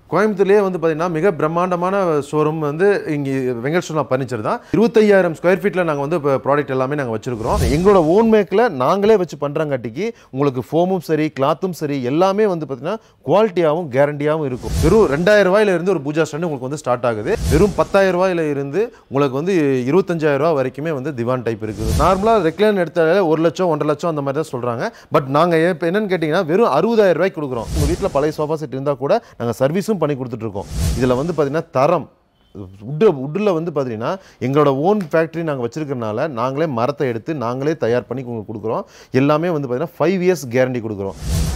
கோயம்புத்தூர்லேயே வந்து பார்த்தீங்கன்னா மிக பிரம்மாண்டமான ஷோரூம் வந்து இங்கே வெங்கடேஸ்வரா பர்னிச்சர் தான் இருபத்தையாயிரம் ஸ்கொயர் ஃபீட்டில் நாங்கள் வந்து இப்போ ப்ராடக்ட் எல்லாமே நாங்கள் வச்சுருக்கிறோம் எங்களோட ஓன் மேக்கில் நாங்களே வச்சு பண்ணுறங்காட்டிக்கு உங்களுக்கு ஃபோமும் சரி கிளாத்தும் சரி எல்லாமே வந்து பார்த்தீங்கன்னா குவாலிட்டியாகவும் கேரண்டியாகவும் இருக்கும் வெறும் ரெண்டாயிரம் ரூபாயில இருந்து ஒரு பூஜா ஸ்டாண்டு உங்களுக்கு வந்து ஸ்டார்ட் ஆகுது வெறும் பத்தாயிரம் ரூபாயில இருந்து உங்களுக்கு வந்து இருபத்தஞ்சாயிரம் ரூபாய் வரைக்குமே வந்து திவான் டைப் இருக்குது நார்மலாக ரெக்லைன் எடுத்தாலே ஒரு லட்சம் ஒன்றரை லட்சம் அந்த மாதிரி தான் சொல்கிறாங்க பட் நாங்கள் இப்போ என்னன்னு கேட்டிங்கன்னா வெறும் அறுபதாயிரம் ரூபாய்க்கு கொடுக்குறோம் உங்கள் வீட்டில் பழைய சோஃபா செட் இருந்தால் கூட நாங்கள் சர்வீஸும் பண்ணி கொடுத்துட்ருக்கோம் இதில் வந்து பார்த்தீங்கன்னா தரம் உட்டு உட்டில் வந்து பார்த்தீங்கன்னா எங்களோட ஓன் ஃபேக்ட்ரி நாங்கள் வச்சிருக்கறனால நாங்களே மரத்தை எடுத்து நாங்களே தயார் பண்ணி உங்களுக்கு கொடுக்குறோம் எல்லாமே வந்து பார்த்தீங்கன்னா ஃபைவ் இயர்ஸ் கேரண்டி கொடுக்குறோம்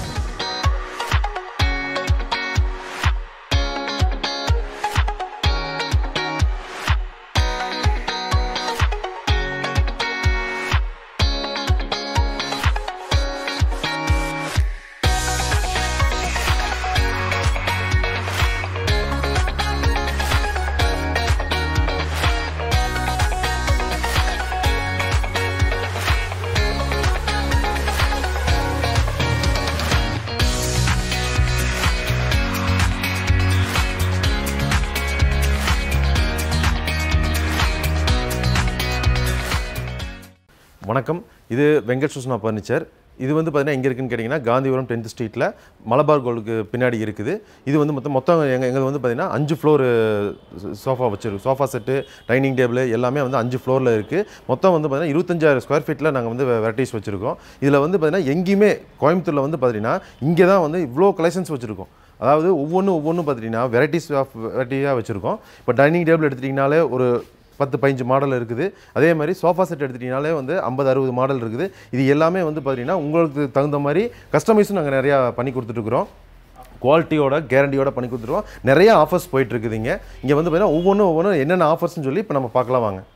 வணக்கம் இது வெங்கட் சுஷ்ணா ஃபர்னிச்சர் இது வந்து பார்த்தீங்கன்னா எங்கே இருக்குன்னு கேட்டிங்கன்னா காந்திபுரம் டென்த் ஸ்ட்ரீட்டில் மலபார் கோல்டுக்கு பின்னாடி இருக்குது இது வந்து மொத்தம் மொத்தம் எங்கள் எங்கள் வந்து பார்த்தீங்கன்னா அஞ்சு ஃப்ளோர் சோஃபா வச்சிருக்கு சோஃபா செட்டு டைனிங் டேபிள் எல்லாமே வந்து அஞ்சு ஃப்ளோரில் இருக்குது மொத்தம் வந்து பார்த்தீங்கன்னா இருபத்தஞ்சாயிரம் ஸ்கொயர் ஃபீட்டில் நாங்கள் வந்து வெரைட்டிஸ் வச்சுருக்கோம் இதில் வந்து பார்த்தீங்கன்னா எங்கேயுமே கோயம்புத்தூரில் வந்து பார்த்தீங்கன்னா இங்கே தான் வந்து இவ்வளோ கலெக்ஷன்ஸ் வச்சுருக்கோம் அதாவது ஒவ்வொன்றும் ஒவ்வொன்றும் பார்த்தீங்கன்னா வெரைட்டிஸ் ஆஃப் வெரைட்டியாக வச்சுருக்கோம் இப்போ டைனிங் டேபிள் எடுத்துட்டிங்கனாலே ஒரு பத்து பதினஞ்சு மாடல் இருக்குது அதே மாதிரி சோஃபா செட் எடுத்துட்டிங்கனாலே வந்து ஐம்பது அறுபது மாடல் இருக்குது இது எல்லாமே வந்து பார்த்தீங்கன்னா உங்களுக்கு தகுந்த மாதிரி கஸ்டமைஸும் நாங்கள் நிறையா பண்ணி கொடுத்துட்ருக்குறோம் குவாலிட்டியோட கேரண்டியோட பண்ணி கொடுத்துருவோம் நிறைய ஆஃபர்ஸ் போயிட்டு இருக்குதுங்க இங்கே வந்து பார்த்தீங்கன்னா ஒவ்வொன்றும் ஒவ்வொன்றும் என்னென்ன ஆஃபர்ஸ்னு சொல்லி இப்போ நம்ம பார்க்கலாம் வாங்க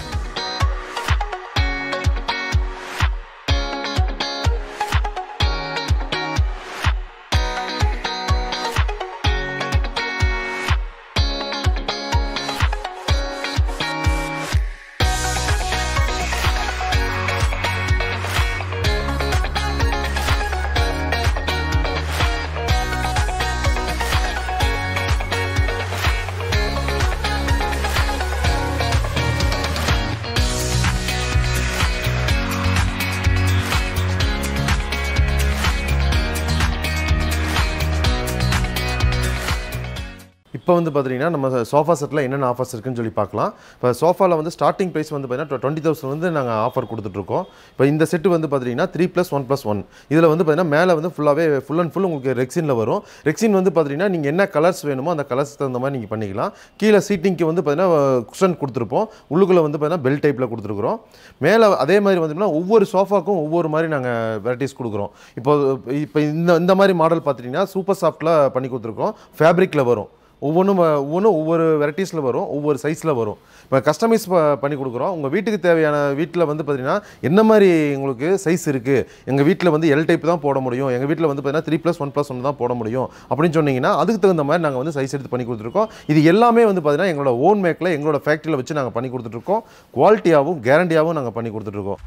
இப்போ வந்து பார்த்தீங்கன்னா நம்ம சோஃபா செட்டில் என்னென்ன ஆஃபர்ஸ் இருக்குன்னு சொல்லி பார்க்கலாம் இப்போ சோஃபாவில் வந்து ஸ்டார்டிங் ப்ரைஸ் வந்து பார்த்தீங்கன்னா டுவெண்ட்டி தௌசண்ட் வந்து நாங்கள் ஆஃபர் கொடுத்துட்ருக்கோம் இப்போ இந்த செட்டு வந்து பார்த்தீங்கன்னா three plus one plus one இதில் வந்து பார்த்தீங்கன்னா மேலே வந்து ஃபுல்லாகவே ஃபுல் அண்ட் ஃபுல் உங்களுக்கு ரெக்ஸினில் வரும் ரெக்ஸின் வந்து பார்த்தீங்கன்னா நீங்கள் என்ன கலர்ஸ் வேணுமோ அந்த கலர்ஸ் தகுந்த மாதிரி நீங்கள் பண்ணிக்கலாம் கீழே சீட்டிங்க்கு வந்து பார்த்தீங்கன்னா குஷன் கொடுத்துருப்போம் உள்ளுக்குள்ளே வந்து பார்த்தீங்கன்னா பெல் டைப்பில் கொடுத்துருக்குறோம் மேலே அதே மாதிரி வந்து ஒவ்வொரு சோஃபாக்கும் ஒவ்வொரு மாதிரி நாங்கள் வெரைட்டிஸ் கொடுக்குறோம் இப்போ இப்போ இந்த இந்த மாதிரி மாடல் பார்த்துட்டிங்கன்னா சூப்பர் சாஃப்ட்டில் பண்ணி கொடுத்துருக்கோம் ஃபேப்ரிக்கில் வரும் ஒவ்வொன்றும் ஒவ்வொன்றும் ஒவ்வொரு வெரைட்டிஸில் வரும் ஒவ்வொரு சைஸில் வரும் இப்போ கஸ்டமைஸ் பண்ணி கொடுக்குறோம் உங்கள் வீட்டுக்கு தேவையான வீட்டில் வந்து பார்த்தீங்கன்னா என்ன மாதிரி உங்களுக்கு சைஸ் இருக்குது எங்கள் வீட்டில் வந்து எல் டைப் தான் போட முடியும் எங்கள் வீட்டில் வந்து பார்த்தீங்கன்னா three plus one plus one தான் போட முடியும் அப்படின்னு சொன்னீங்கன்னா அதுக்கு தகுந்த மாதிரி நாங்கள் வந்து சைஸ் எடுத்து பண்ணி கொடுத்துருக்கோம் இது எல்லாமே வந்து பார்த்தீங்கன்னா எங்களோட ஓன் மேக்கில் எங்களோட ஃபேக்ட்ரியில் வச்சு நாங்கள் பண்ணி கொடுத்துட்ருக்கோம் குவாலிட்டியாகவும் கேரண்டியாகவும் நாங்கள் பண்ணி கொடுத்துட்ருக்கோம்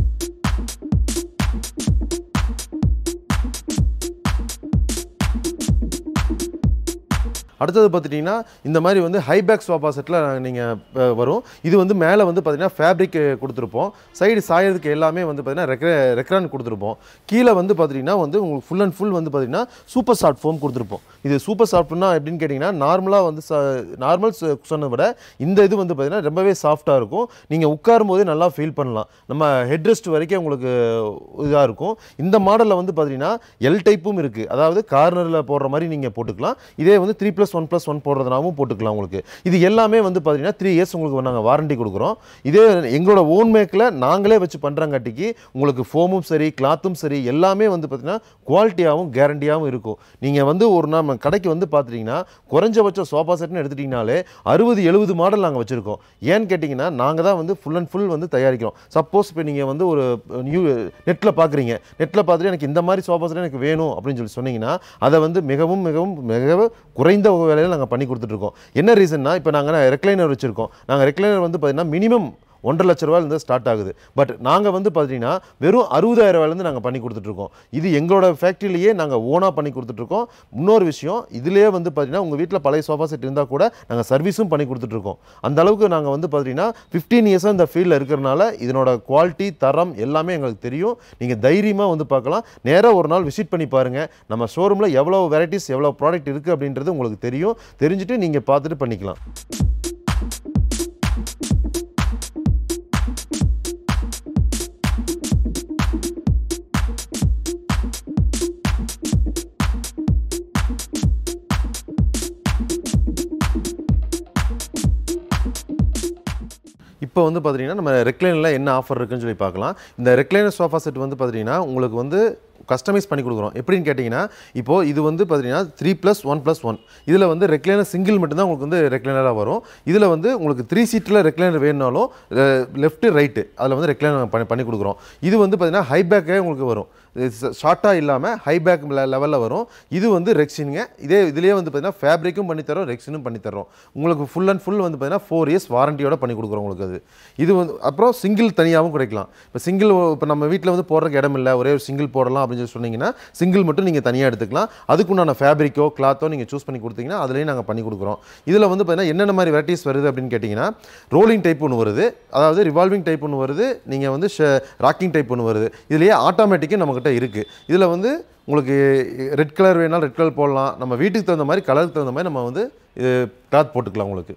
அடுத்தது பார்த்துட்டிங்கன்னா இந்த மாதிரி வந்து ஹைபேக் சோஃபா செட்டில் நீங்கள் வரும் இது வந்து மேலே வந்து பார்த்தீங்கன்னா ஃபேப்ரிக் கொடுத்துருப்போம் சைடு சாயறதுக்கு எல்லாமே வந்து பார்த்தீங்கன்னா ரெக்ர ரெக்ரான் கொடுத்துருப்போம் கீழே வந்து பார்த்தீங்கன்னா வந்து உங்களுக்கு ஃபுல் அண்ட் ஃபுல் வந்து பார்த்தீங்கன்னா சூப்பர் சாஃப்ட் ஃபோம் கொடுத்துருப்போம் இது சூப்பர் சாஃப்ட்னா எப்படின்னு கேட்டிங்கன்னா நார்மலாக வந்து நார்மல் சொன்னதை விட இந்த இது வந்து பார்த்தீங்கன்னா ரொம்பவே சாஃப்டாக இருக்கும் நீங்கள் உட்காரும் போதே நல்லா ஃபீல் பண்ணலாம் நம்ம ஹெட் ரெஸ்ட் வரைக்கும் உங்களுக்கு இதாக இருக்கும் இந்த மாடலில் வந்து பார்த்தீங்கன்னா எல் டைப்பும் இருக்குது அதாவது கார்னரில் போடுற மாதிரி நீங்கள் போட்டுக்கலாம் இதே வந்து three plus one plus one போடுறதுனாவும் போட்டுக்கலாம் உங்களுக்கு இது எல்லாமே வந்து பார்த்தீங்கன்னா த்ரீ இயர்ஸ் உங்களுக்கு நாங்கள் வாரண்டி கொடுக்குறோம் இதே எங்களோட ஓன் மேக்கில் நாங்களே வச்சு பண்ணுறங்காட்டிக்கு உங்களுக்கு ஃபோமும் சரி கிளாத்தும் சரி எல்லாமே வந்து பார்த்தீங்கன்னா குவாலிட்டியாகவும் கேரண்டியாகவும் இருக்கும் நீங்கள் வந்து ஒரு நம்ம கடைக்கு வந்து பார்த்துட்டிங்கன்னா குறைஞ்சபட்ச சோஃபா செட்னு எடுத்துட்டிங்கனாலே அறுபது எழுபது மாடல் நாங்கள் வச்சுருக்கோம் ஏன்னு கேட்டிங்கன்னா நாங்கள் தான் வந்து ஃபுல் அண்ட் ஃபுல் வந்து தயாரிக்கிறோம் சப்போஸ் இப்போ நீங்கள் வந்து ஒரு நியூ நெட்டில் பார்க்குறீங்க நெட்டில் பார்த்துட்டு எனக்கு இந்த மாதிரி சோஃபா செட் எனக்கு வேணும் அப்படின்னு சொல்லி சொன்னீங்கன்னா அதை வந்து மிகவும் மிகவும் மிக குறைந்த வேலையில் நாங்கள் பண்ணி கொடுத்துட்ருக்கோம் என்ன ரீசன்னா இப்போ நாங்கள் ரெக்லைனர் வச்சுருக்கோம் நாங்கள் ரெக்லைனர் வந்து பார்த்திங்கன்னா மினிமம் ஒன்றரை லட்ச ரூபாயிலேருந்து ஸ்டார்ட் ஆகுது பட் நாங்கள் வந்து பார்த்தீங்கன்னா வெறும் அறுபதாயிரம் ரூபாயிலேருந்து நாங்கள் பண்ணி கொடுத்துட்ருக்கோம் இது எங்களோட ஃபேக்ட்ரியிலேயே நாங்கள் ஓனாக பண்ணி கொடுத்துட்ருக்கோம் இன்னொரு விஷயம் இதுலேயே வந்து பார்த்தீங்கன்னா உங்கள் வீட்டில் பழைய சோஃபா செட் இருந்தால் கூட நாங்கள் சர்வீஸும் பண்ணி கொடுத்துட்ருக்கோம் அந்த அளவுக்கு நாங்கள் வந்து பார்த்தீங்கன்னா ஃபிஃப்டீன் இயர்ஸாக இந்த ஃபீல்டில் இருக்கிறனால இதனோட குவாலிட்டி தரம் எல்லாமே எங்களுக்கு தெரியும் நீங்கள் தைரியமாக வந்து பார்க்கலாம் நேராக ஒரு நாள் விசிட் பண்ணி பாருங்கள் நம்ம ஷோரூமில் எவ்வளோ வெரைட்டிஸ் எவ்வளோ ப்ராடக்ட் இருக்குது அப்படின்றது உங்களுக்கு தெரியும் தெரிஞ்சுட்டு நீங்கள் பார்த்துட்டு பண்ணிக்கலாம் இப்போ வந்து பார்த்தீங்கன்னா நம்ம ரெக்லைனில் என்ன ஆஃபர் இருக்குன்னு சொல்லி பார்க்கலாம் இந்த ரெக்லைனர் சோஃபா செட் வந்து பார்த்தீங்கன்னா உங்களுக்கு வந்து கஸ்டமைஸ் பண்ணி கொடுக்குறோம் எப்படின்னு கேட்டிங்கன்னா இப்போது இது வந்து பார்த்தீங்கன்னா three plus one plus one இதில் வந்து ரெக்லைனர் சிங்கிள் மட்டும்தான் உங்களுக்கு வந்து ரெக்லைனராக வரும் இதில் வந்து உங்களுக்கு த்ரீ சீட்டில் ரெக்லைனர் வேணுனாலும் லெஃப்ட்டு ரைட்டு அதில் வந்து ரெக்லைனர் பண்ணி பண்ணி கொடுக்குறோம் இது வந்து பார்த்தீங்கன்னா ஹை பேக்கே உங்களுக்கு வரும் ஷார்ட்டாக இல்லாமல் ஹை பேக் லெவலில் வரும் இது வந்து ரெக்ஸினுங்க இதே இதுலேயே வந்து பார்த்தீங்கன்னா ஃபேப்ரிக்கும் பண்ணித்தரோம் ரெக்ஸினும் பண்ணித்தரோம் உங்களுக்கு ஃபுல் அண்ட் ஃபுல் வந்து பார்த்தீங்கன்னா ஃபோர் இயர்ஸ் வாரண்டியோட பண்ணி கொடுக்குறோம் உங்களுக்கு அது இது வந்து அப்புறம் சிங்கிள் தனியாகவும் கிடைக்கலாம் இப்போ சிங்கிள் இப்போ நம்ம வீட்டில் வந்து போடுறதுக்கு இடம் இல்லை ஒரே ஒரு சிங்கிள் போடலாம் அப்படின்னு சொல்லி சொன்னீங்கன்னா சிங்கிள் மட்டும் நீங்கள் தனியாக எடுத்துக்கலாம் அதுக்குண்டான ஃபேப்ரிக்கோ கிளாத்தோ நீங்கள் சூஸ் பண்ணி கொடுத்தீங்கன்னா அதுலேயும் நாங்கள் பண்ணி கொடுக்குறோம் இதில் வந்து பார்த்தீங்கன்னா என்னென்ன மாதிரி வெரைட்டிஸ் வருது அப்படின்னு கேட்டிங்கன்னா ரோலிங் டைப் ஒன்று வருது அதாவது ரிவால்விங் டைப் ஒன்று வருது நீங்கள் வந்து ராக்கிங் டைப் ஒன்று வருது இதுலேயே ஆட்டோமேட்டிக்கும் நம்மக்கிட்ட இருக்குது இதில் வந்து உங்களுக்கு ரெட் கலர் வேணாலும் ரெட் கலர் போடலாம் நம்ம வீட்டுக்கு தகுந்த மாதிரி கலருக்கு தகுந்த மாதிரி நம்ம வந்து கிளாத் போட்டுக்கலாம் உங்களுக்கு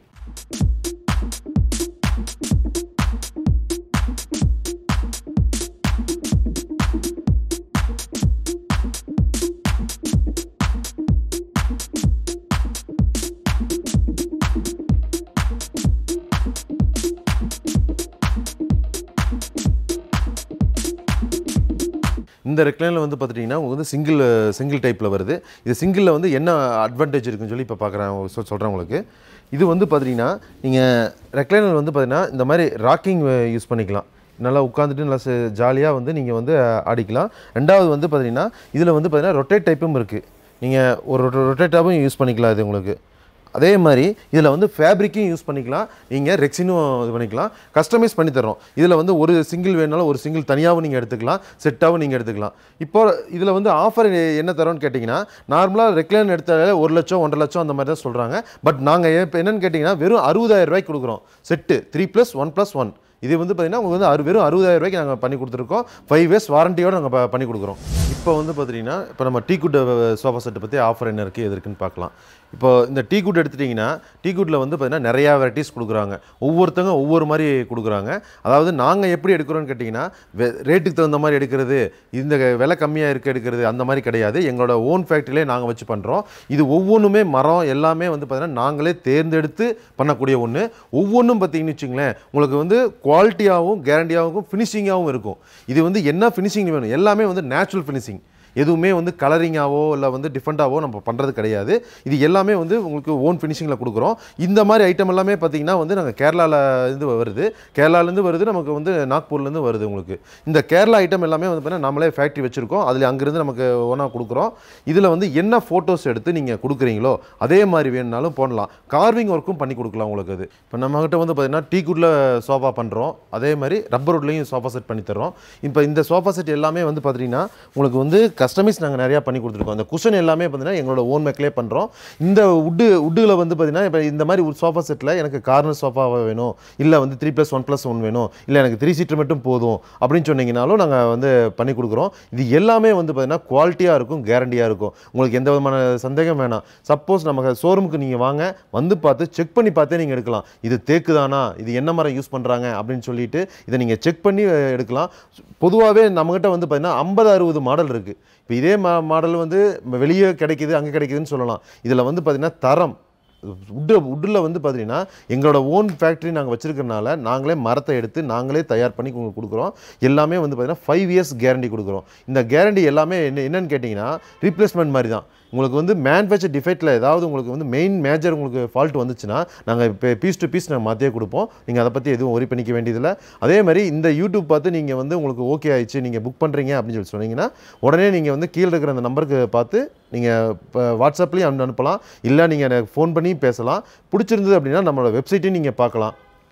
இந்த ரெக்லைனில் வந்து பார்த்துட்டிங்கன்னா உங்களுக்கு வந்து சிங்கிள் சிங்கிள் டைப்பில் வருது இது சிங்கிளில் வந்து என்ன அட்வான்டேஜ் இருக்குன்னு சொல்லி இப்போ பார்க்குறேன் சொ- சொல்கிறேன் உங்களுக்கு இது வந்து பார்த்துட்டிங்கன்னா நீங்கள் ரெக்லைனர் வந்து பார்த்தீங்கன்னா இந்த மாதிரி ராக்கிங் யூஸ் பண்ணிக்கலாம் நல்லா உட்காந்துட்டு நல்லா ஜாலியாக வந்து நீங்கள் வந்து ஆடிக்கலாம் ரெண்டாவது வந்து பார்த்தீங்கன்னா இதில் வந்து பார்த்தீங்கன்னா ரொட்டேட் டைப்பும் இருக்குது நீங்கள் ஒரு ரொட்டேட்டாகவும் யூஸ் பண்ணிக்கலாம் இது உங்களுக்கு அதே மாதிரி இதில் வந்து ஃபேப்ரிக்கையும் யூஸ் பண்ணிக்கலாம் நீங்கள் ரெக்ஸினும் இது பண்ணிக்கலாம் கஸ்டமைஸ் பண்ணி தர்றோம் இதில் வந்து ஒரு சிங்கிள் வேணாலும் ஒரு சிங்கிள் தனியாகவும் நீங்கள் எடுத்துக்கலாம் செட்டாகவும் நீங்கள் எடுத்துக்கலாம் இப்போ இதில் வந்து ஆஃபர் என்ன தரோன்னு கேட்டிங்கன்னா நார்மலாக ரெக்லைன் எடுத்தாலே ஒரு லட்சம் ஒன்றரை லட்சம் அந்த மாதிரி தான் சொல்கிறாங்க பட் நாங்கள் இப்போ என்னன்னு கேட்டிங்கன்னா வெறும் அறுபதாயிரம் ரூபாய்க்கு கொடுக்குறோம் set three plus one plus one இது வந்து பார்த்தீங்கன்னா உங்களுக்கு வந்து அறு வெறும் அறுபதாயிரம் ரூபாய்க்கு நாங்கள் பண்ணி கொடுத்துருக்கோம் ஃபைவ் இயர்ஸ் வாரண்டியோடு நாங்கள் ப- பண்ணி கொடுக்குறோம் இப்போ வந்து பார்த்தீங்கன்னா இப்போ நம்ம டீ குட் சோஃபா செட்டை பற்றி ஆஃபர் என்ன இருக்குது எது இருக்குன்னு பார்க்கலாம் இப்போ இந்த டீ குட் எடுத்துட்டிங்கன்னா டீ குட்டில் வந்து பார்த்தீங்கன்னா நிறையா வெரைட்டிஸ் கொடுக்குறாங்க ஒவ்வொருத்தங்க ஒவ்வொரு மாதிரி கொடுக்குறாங்க அதாவது நாங்கள் எப்படி எடுக்கிறோம்னு கேட்டிங்கன்னா வெ- ரேட்டுக்கு தகுந்த மாதிரி எடுக்கிறது இந்த விலை கம்மியாக இருக்க எடுக்கிறது அந்த மாதிரி கிடையாது எங்களோட ஓன் ஃபேக்ட்ரியிலே நாங்கள் வச்சு பண்ணுறோம் இது ஒவ்வொன்றுமே மரம் எல்லாமே வந்து பார்த்தீங்கன்னா நாங்களே தேர்ந்தெடுத்து பண்ணக்கூடிய ஒன்று ஒவ்வொன்றும் பார்த்தீங்கன்னு வச்சுங்களேன் உங்களுக்கு வந்து குவாலிட்டியாகவும் கேரண்டியாகவும் ஃபினிஷிங்காகவும் இருக்கும் இது வந்து என்ன ஃபினிஷிங் வேணும் எல்லாமே வந்து நேச்சுரல் ஃபினிஷிங் எதுவுமே வந்து கலரிங்காவோ இல்லை வந்து டிஃப்ரெண்ட்டாவோ நம்ம பண்ணுறது கிடையாது இது எல்லாமே வந்து உங்களுக்கு ஓன் ஃபினிஷிங்கில் கொடுக்குறோம் இந்த மாதிரி ஐட்டம் எல்லாமே பார்த்தீங்கன்னா வந்து நாங்கள் கேரளாவில் இருந்து வருது கேரளாலேருந்து வருது நமக்கு வந்து நாக்பூர்லேருந்து வருது உங்களுக்கு இந்த கேரளா ஐட்டம் எல்லாமே வந்து பார்த்தீங்கன்னா நம்மளே ஃபேக்ட்ரி வச்சுருக்கோம் அதில் அங்கேருந்து நமக்கு ஒன்றா கொடுக்குறோம் இதில் வந்து என்ன ஃபோட்டோஸ் எடுத்து நீங்கள் கொடுக்குறீங்களோ அதே மாதிரி வேணுனாலும் போடலாம் கார்விங் ஒர்க்கும் பண்ணி கொடுக்கலாம் உங்களுக்கு அது இப்போ நம்மகிட்ட வந்து பார்த்தீங்கன்னா டீ குட்டில் சோஃபா பண்ணுறோம் அதே மாதிரி ரப்பர் வுட்லேயும் சோஃபா செட் பண்ணி தர்றோம் இப்போ இந்த சோஃபா செட் எல்லாமே வந்து பார்த்தீங்கன்னா உங்களுக்கு வந்து கஸ்டமைஸ் நாங்கள் நிறையா பண்ணி கொடுத்துருக்கோம் அந்த குஷன் எல்லாமே பார்த்தீங்கன்னா எங்களோட ஓன் மேக்லேயே பண்ணுறோம் இந்த உட்டு உட்டில் வந்து பார்த்தீங்கன்னா இப்போ இந்த மாதிரி ஒரு சோஃபா செட்டில் எனக்கு கார்னர் சோஃபாவாக வேணும் இல்லை வந்து three plus one plus one வேணும் இல்லை எனக்கு த்ரீ சீட்டர் மட்டும் போதும் அப்படின்னு சொன்னீங்கனாலும் நாங்கள் வந்து பண்ணி கொடுக்குறோம் இது எல்லாமே வந்து பார்த்தீங்கன்னா குவாலிட்டியாக இருக்கும் கேரண்டியாக இருக்கும் உங்களுக்கு எந்த விதமான சந்தேகம் வேணாம் சப்போஸ் நம்ம ஷோரூமுக்கு நீங்கள் வாங்க வந்து பார்த்து செக் பண்ணி பார்த்தே நீங்கள் எடுக்கலாம் இது தேக்கு தானா இது என்ன மரம் யூஸ் பண்ணுறாங்க அப்படின்னு சொல்லிட்டு இதை நீங்கள் செக் பண்ணி அஹ், எடுக்கலாம் பொதுவாகவே நம்மகிட்ட வந்து பார்த்தீங்கன்னா ஐம்பது அறுபது மாடல் இருக்குது இப்போ இதே மா மாடல் வந்து வெளியே கிடைக்குது அங்கே கிடைக்குதுன்னு சொல்லலாம் இதில் வந்து பார்த்தீங்கன்னா தரம் உட்டு உட்டில் வந்து பார்த்தீங்கன்னா எங்களோட ஓன் ஃபேக்ட்ரி நாங்கள் வச்சுருக்கறனால நாங்களே மரத்தை எடுத்து நாங்களே தயார் பண்ணி உங்களுக்கு கொடுக்குறோம் எல்லாமே வந்து பார்த்தீங்கன்னா ஃபைவ் இயர்ஸ் கேரண்டி கொடுக்குறோம் இந்த கேரண்டி எல்லாமே என்ன என்னன்னு கேட்டிங்கன்னா ரீப்ளேஸ்மெண்ட் மாதிரி தான் உங்களுக்கு வந்து மேனுஃபேக்சர் டிஃபெக்ட்டில் ஏதாவது உங்களுக்கு வந்து மெயின் மேஜர் உங்களுக்கு ஃபால்ட் வந்துச்சுன்னா நாங்கள் இப்போ பீஸ் டு பீஸ் நாங்கள் மாற்றியே கொடுப்போம் நீங்கள் அதை பற்றி எதுவும் ஒரி பண்ணிக்க வேண்டியதில்லை அதே மாதிரி இந்த யூடியூப் பார்த்து நீங்கள் வந்து உங்களுக்கு ஓகே ஆயிடுச்சு நீங்கள் புக் பண்ணுறீங்க அப்படின்னு சொல்லி சொன்னீங்கன்னா உடனே நீங்கள் வந்து கீழே இருக்கிற அந்த நம்பருக்கு பார்த்து நீங்கள் இப்போ வாட்ஸ்அப்லேயும் அனு- அனுப்பலாம் இல்லை நீங்கள் எனக்கு ஃபோன் பண்ணி பேசலாம் பிடிச்சிருந்தது அப்படின்னா நம்மளோட வெப்சைட்டையும் நீங்கள் பார்க்கலாம்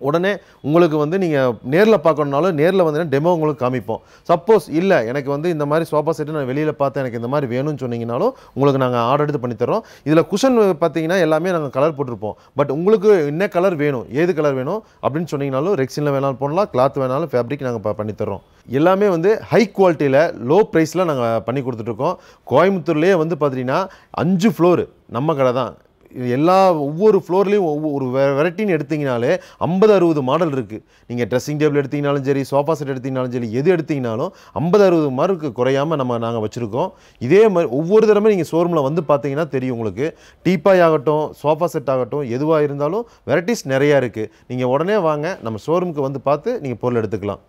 உடனே உங்களுக்கு வந்து நீங்கள் நேரில் பார்க்கணுனாலும் நேரில் வந்து டெமோ உங்களுக்கு காமிப்போம் சப்போஸ் இல்லை எனக்கு வந்து இந்த மாதிரி சோஃபா செட்டு நான் வெளியில் பார்த்தேன் எனக்கு இந்த மாதிரி வேணும்னு சொன்னீங்கனாலும் உங்களுக்கு நாங்கள் ஆர்டர் எடுத்து பண்ணி தரோம் இதில் குஷன் பார்த்தீங்கன்னா எல்லாமே நாங்கள் கலர் போட்டிருப்போம் பட் உங்களுக்கு என்ன கலர் வேணும் ஏது கலர் வேணும் அப்படின்னு சொன்னீங்கனாலும் ரெக்ஸினில் வேணாலும் போடலாம் கிளாத் வேணாலும் ஃபேப்ரிக் நாங்கள் பண்ணி தரோம் எல்லாமே வந்து ஹை குவாலிட்டியில் லோ ப்ரைஸில் நாங்கள் பண்ணி கொடுத்துட்ருக்கோம் கோயம்புத்தூர்லேயே வந்து பார்த்தீங்கன்னா அஞ்சு ஃப்ளோர் நம்ம கடை தான் இது எல்லா ஒவ்வொரு ஃப்ளோர்லேயும் ஒவ்வொரு வெரைட்டின்னு எடுத்தீங்கனாலே ஐம்பது அறுபது மாடல் இருக்குது நீங்கள் ட்ரெஸ்ஸிங் டேபிள் எடுத்தீங்கனாலும் சரி சோஃபா செட் எடுத்தீங்கனாலும் சரி எது எடுத்தீங்கனாலும் ஐம்பது அறுபது மார்க்கு குறையாமல் நம்ம நாங்கள் வச்சுருக்கோம் இதே மாதிரி ஒவ்வொரு தடவை நீங்கள் ஷோரூமில் வந்து பார்த்தீங்கன்னா தெரியும் உங்களுக்கு டீப்பாய் ஆகட்டும் சோஃபா செட் ஆகட்டும் எதுவாக இருந்தாலும் வெரைட்டிஸ் நிறையா இருக்குது நீங்கள் உடனே வாங்க நம்ம ஷோரூமுக்கு வந்து பார்த்து நீங்கள் பொருள் எடுத்துக்கலாம்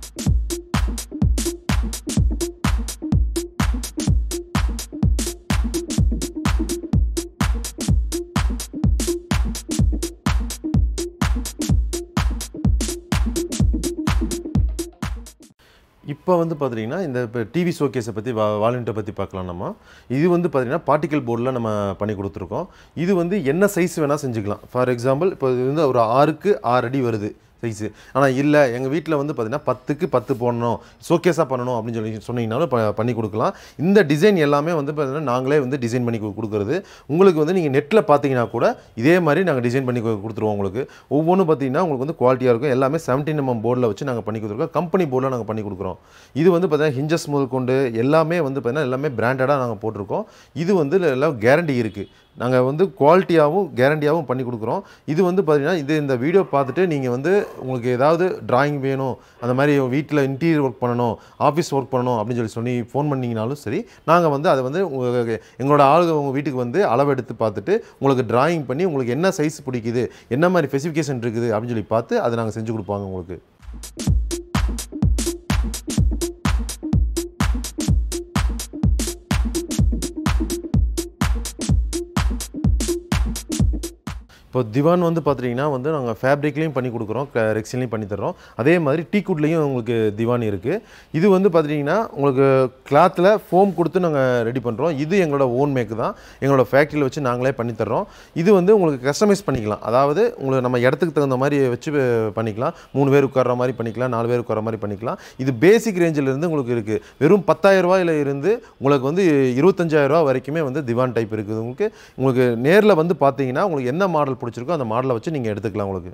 இப்போ வந்து பார்த்தீங்கன்னா இந்த இப்போ டிவி ஷோகேஸை பற்றி வா வாலண்ட்டை பற்றி பார்க்கலாம் நம்ம இது வந்து பார்த்தீங்கன்னா பார்ட்டிக்கல் போர்டில் நம்ம பண்ணி கொடுத்துருக்கோம் இது வந்து என்ன சைஸ் வேணால் செஞ்சுக்கலாம் ஃபார் எக்ஸாம்பிள் இப்போ இது வந்து ஒரு ஆறுக்கு ஆறு அடி வருது சைஸு ஆனால் இல்லை எங்கள் வீட்டில் வந்து பார்த்தீங்கன்னா பத்துக்கு பத்து போடணும் ஷோகேஸாக பண்ணணும் அப்படின்னு சொல்லி சொன்னீங்கனாலும் ப பண்ணி கொடுக்கலாம் இந்த டிசைன் எல்லாமே வந்து பார்த்தீங்கன்னா நாங்களே வந்து டிசைன் பண்ணி கு- கொடுக்குறது உங்களுக்கு வந்து நீங்கள் நெட்டில் பார்த்தீங்கன்னா கூட இதே மாதிரி நாங்கள் டிசைன் பண்ணி கு- கொடுத்துருவோம் உங்களுக்கு ஒவ்வொன்றும் பார்த்தீங்கன்னா உங்களுக்கு வந்து குவாலிட்டியாக இருக்கும் எல்லாமே 17 mm போர்டில் வச்சு நாங்கள் பண்ணி கொடுத்துருக்கோம் கம்பெனி போர்டில் நாங்கள் பண்ணி கொடுக்குறோம் இது வந்து பார்த்தீங்கன்னா ஹிஞ்சஸ் முதல் கொண்டு எல்லாமே வந்து பார்த்தீங்கன்னா எல்லாமே பிராண்டடாக நாங்கள் போட்டிருக்கோம் இது வந்து எல்லாம் கேரண்டி இருக்குது நாங்கள் வந்து குவாலிட்டியாகவும் கேரண்டியாகவும் பண்ணி கொடுக்குறோம் இது வந்து பார்த்தீங்கன்னா இது இந்த வீடியோ பார்த்துட்டு நீங்கள் வந்து உங்களுக்கு ஏதாவது டிராயிங் வேணும் அந்த மாதிரி வீட்டில் இன்டீரியர் ஒர்க் பண்ணணும் ஆஃபீஸ் ஒர்க் பண்ணணும் அப்படின்னு சொல்லி சொல்லி ஃபோன் பண்ணிங்கனாலும் சரி நாங்கள் வந்து அதை வந்து உங்களுக்கு எங்களோட ஆளுங்க உங்கள் வீட்டுக்கு வந்து அளவு எடுத்து பார்த்துட்டு உங்களுக்கு டிராயிங் பண்ணி உங்களுக்கு என்ன சைஸ் பிடிக்குது என்ன மாதிரி ஸ்பெசிஃபிகேஷன் இருக்குது அப்படின்னு சொல்லி பார்த்து அதை நாங்கள் செஞ்சு கொடுப்பாங்க உங்களுக்கு இப்போ திவான் வந்து பார்த்துட்டிங்கன்னா வந்து நாங்கள் ஃபேப்ரிக்லேயும் பண்ணி கொடுக்குறோம் ரெக்ஸின்லேயும் பண்ணி தர்றோம் அதே மாதிரி டீக்குட்லேயும் உங்களுக்கு திவான் இருக்குது இது வந்து பார்த்துட்டிங்கன்னா உங்களுக்கு கிளாத்தில் ஃபோம் கொடுத்து நாங்கள் ரெடி பண்ணுறோம் இது எங்களோட ஓன் மேக் தான் எங்களோட ஃபேக்ட்ரியில் வச்சு நாங்களே பண்ணி தர்றோம் இது வந்து உங்களுக்கு கஸ்டமைஸ் பண்ணிக்கலாம் அதாவது உங்களுக்கு நம்ம இடத்துக்கு தகுந்த மாதிரி வச்சு பண்ணிக்கலாம் மூணு பேர் உட்கார்ற மாதிரி பண்ணிக்கலாம் நாலு பேர் உட்கார்ற மாதிரி பண்ணிக்கலாம் இது பேசிக் ரேஞ்சில் இருந்து உங்களுக்கு இருக்குது வெறும் 10000 ரூபாயில இருந்து உங்களுக்கு வந்து 25000 ரூபா வரைக்குமே வந்து திவான் டைப் இருக்குது உங்களுக்கு உங்களுக்கு நேரில் வந்து பார்த்தீங்கன்னா உங்களுக்கு என்ன மாடல் பிடிச்சிருக்கோ அந்த மாடலை வச்சு நீங்கள் எடுத்துக்கலாம் உங்களுக்கு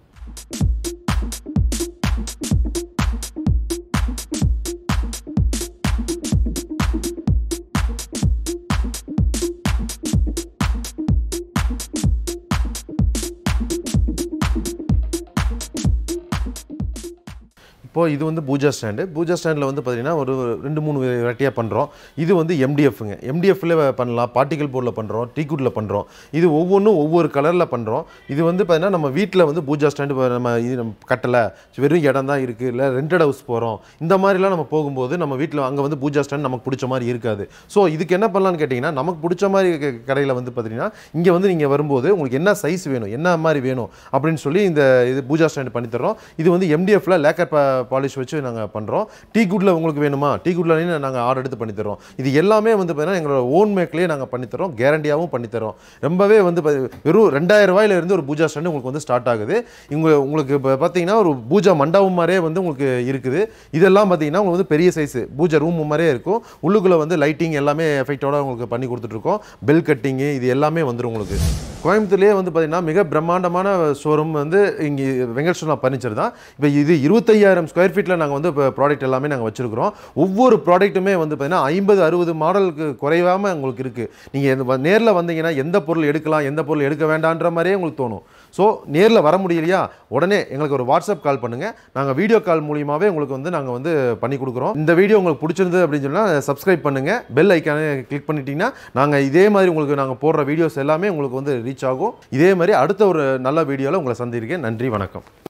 இப்போ இது வந்து பூஜா ஸ்டாண்டு பூஜா ஸ்டாண்டில் வந்து பார்த்தீங்கன்னா ஒரு ரெண்டு மூணு வெரைட்டியாக பண்ணுறோம் இது வந்து எம்டிஎஃப்ங்க எம்டிஎஃப்ல பண்ணலாம் பார்ட்டிகல் போர்டில் பண்ணுறோம் டீக்குட்டில் பண்ணுறோம் இது ஒவ்வொன்றும் ஒவ்வொரு கலரில் பண்ணுறோம் இது வந்து பார்த்தீங்கன்னா நம்ம வீட்டில் வந்து பூஜா ஸ்டாண்டு இப்போ நம்ம இது நம்ம கட்டலை வெறும் இடம் தான் இருக்குது இல்லை ரெண்டட் ஹவுஸ் போகிறோம் இந்த மாதிரிலாம் நம்ம போகும்போது நம்ம வீட்டில் அங்கே வந்து பூஜா ஸ்டாண்ட் நமக்கு பிடிச்ச மாதிரி இருக்காது ஸோ இதுக்கு என்ன பண்ணலாம்னு கேட்டிங்கன்னா நமக்கு பிடிச்ச மாதிரி க- கடையில் வந்து பார்த்தீங்கன்னா இங்கே வந்து நீங்கள் வரும்போது உங்களுக்கு என்ன சைஸ் வேணும் என்ன மாதிரி வேணும் அப்படின்னு சொல்லி இந்த இது பூஜா ஸ்டாண்ட் பண்ணி தர்றோம் இது வந்து எம்டிஎஃப்ல லேக்கர் பாலிஷ் வச்சு நாங்கள் பண்ணுறோம் டீ குட்ல உங்களுக்கு வேணுமா டீ குட்லேயும் நாங்கள் ஆர்டர் எடுத்து பண்ணி தரோம் இது எல்லாமே வந்து பார்த்தீங்கன்னா எங்களோட ஓன் மேக்லேயே நாங்கள் பண்ணி தரோம் கேரண்டியாகவும் பண்ணி தரோம் ரொம்பவே வந்து பா- வெறும் ரெண்டாயிரம் ரூபாயில இருந்து ஒரு பூஜா ஸ்டாண்டு உங்களுக்கு வந்து ஸ்டார்ட் ஆகுது இவங்க உங்களுக்கு இப்போ பார்த்தீங்கன்னா ஒரு பூஜா மண்டபம் மாதிரியே வந்து உங்களுக்கு இருக்குது இதெல்லாம் பார்த்தீங்கன்னா உங்களுக்கு வந்து பெரிய சைஸ் பூஜை ரூம் மாதிரியே இருக்கும் உள்ளுக்குள்ளே வந்து லைட்டிங் எல்லாமே எஃபெக்டோட உங்களுக்கு பண்ணி கொடுத்துட்ருக்கோம் பெல் கட்டிங்கு இது எல்லாமே வந்துடும் உங்களுக்கு கோயம்புத்தூர்லேயே வந்து பார்த்தீங்கன்னா மிக பிரம்மாண்டமான ஷோரூம் வந்து இங்கே வெங்கடேஸ்வரா ஃபர்னிச்சர் தான் இப்போ இது இருபத்தையாயிரம் ஸ்கொயர் ஃபீட்டில் நாங்கள் வந்து இப்போ ப்ராடக்ட் எல்லாமே நாங்கள் வச்சுருக்கிறோம் ஒவ்வொரு ப்ராடக்ட்டுமே வந்து பார்த்தீங்கன்னா ஐம்பது அறுபது மாடலுக்கு குறைவாமல் உங்களுக்கு இருக்குது நீங்கள் நேரில் வந்தீங்கன்னா எந்த பொருள் எடுக்கலாம் எந்த பொருள் எடுக்க வேண்டான்ற மாதிரியே உங்களுக்கு தோணும் ஸோ நேரில் வர முடியலையா உடனே எங்களுக்கு ஒரு வாட்ஸ்அப் கால் பண்ணுங்கள் நாங்கள் வீடியோ கால் மூலியமாகவே உங்களுக்கு வந்து நாங்கள் வந்து பண்ணி கொடுக்குறோம் இந்த வீடியோ உங்களுக்கு பிடிச்சிருந்து அப்படின்னு சொன்னால் சப்ஸ்கிரைப் பண்ணுங்கள் பெல் ஐக்கானை கிளிக் பண்ணிட்டீங்கன்னா நாங்கள் இதே மாதிரி உங்களுக்கு நாங்கள் போடுற வீடியோஸ் எல்லாமே உங்களுக்கு வந்து ரீச் ஆகும் இதே மாதிரி அடுத்த ஒரு நல்ல வீடியோவில் உங்களை சந்திருக்கேன் நன்றி வணக்கம்